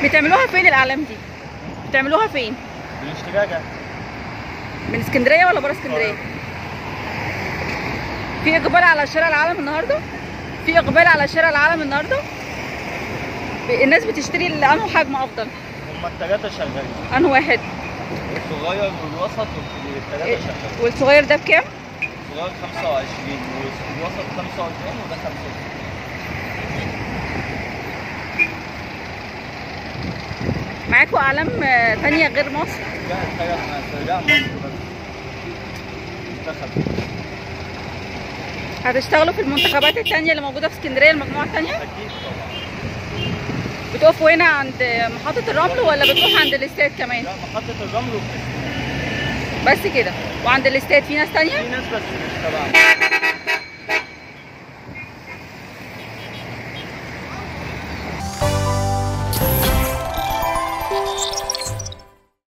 بتعملوها فين الاعلام دي بتعملوها فين بالاشتباكة من اسكندريه ولا بره اسكندريه في اقبال على شارع العالم النهارده في اقبال على شارع العالم النهارده ب- الناس بتشتري اللي انه حجم افضل هما التلاتة شغالين انه واحد الصغير والوسط والكبير التلاتة شغالين والصغير ده بكام الصغير 25 والوسط 45 وده 25 معاكوا اعلام آه، تانية غير مصر لا الحاجة احنا ترجع مصر بس منتخب هتشتغلوا في المنتخبات التانية اللي موجودة في اسكندرية المجموعة التانية أكيد طبعا بتقفوا هنا عند محطة الرمل ولا بتروحوا عند الاستاد كمان لا محطة الرمل وكده بس كده وعند الاستاد في ناس تانية في ناس بس مش تبعنا